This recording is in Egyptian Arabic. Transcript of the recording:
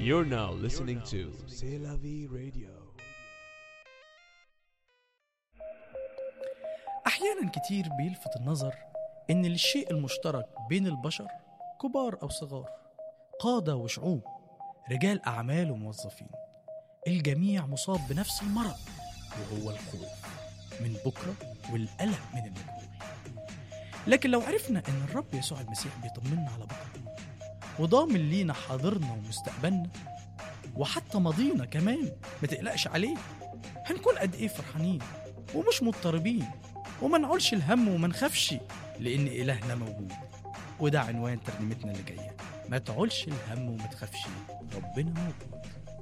You're now listening to C'est la vie radio. أحيانا كتير بيلفت النظر إن الشيء المشترك بين البشر كبار أو صغار قادة وشعوب رجال أعمال وموظفين الجميع مصاب بنفس المرض وهو الخوف من بكرة والقلق من المجهول لكن لو عرفنا إن الرب يسوع المسيح بيطمنا على بكرة وضامن لينا حاضرنا ومستقبلنا وحتى ماضينا كمان ما تقلقش عليه هنكون قد إيه فرحانين ومش مضطربين وما نعولش الهم وما نخافش لأن إلهنا موجود وده عنوان ترنيمتنا اللي جاية ما تعولش الهم وما تخافش ربنا موجود